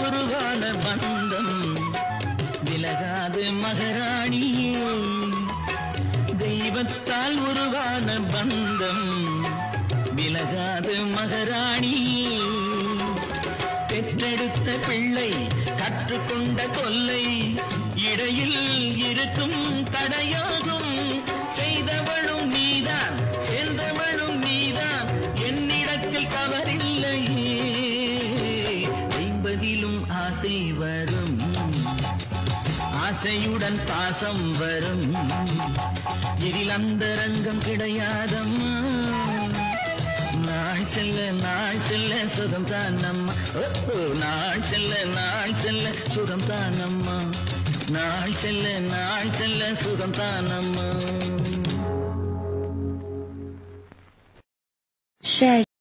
உருவான பந்தம் விலகாது மகாராணியே தெய்வத்தால் உருவான பந்தம் விலகாது மகாராணியே பெற்றெடுத்த பிள்ளை கற்றுக்கொண்ட கொல்லை இடையில் இருக்கும் தடையாகும் செய்தவளும் நீதான் சேர்ந்தவளும் நீதான் என்னிடத்தில் தவறில்லையே ஐம்பதிலும் ஆசை வரும் ஆசையுடன் பாசம் வரும் இதில் அந்த ரங்கம் கிடையாதம்மா நாள் செல்ல நாள் செல்ல சுகம் தானம்மா ஓ நாள் செல்ல நாள் செல்ல சுகம் தானம்மா நாள் செல்ல நாள் செல்ல சுகம் தானம்மா share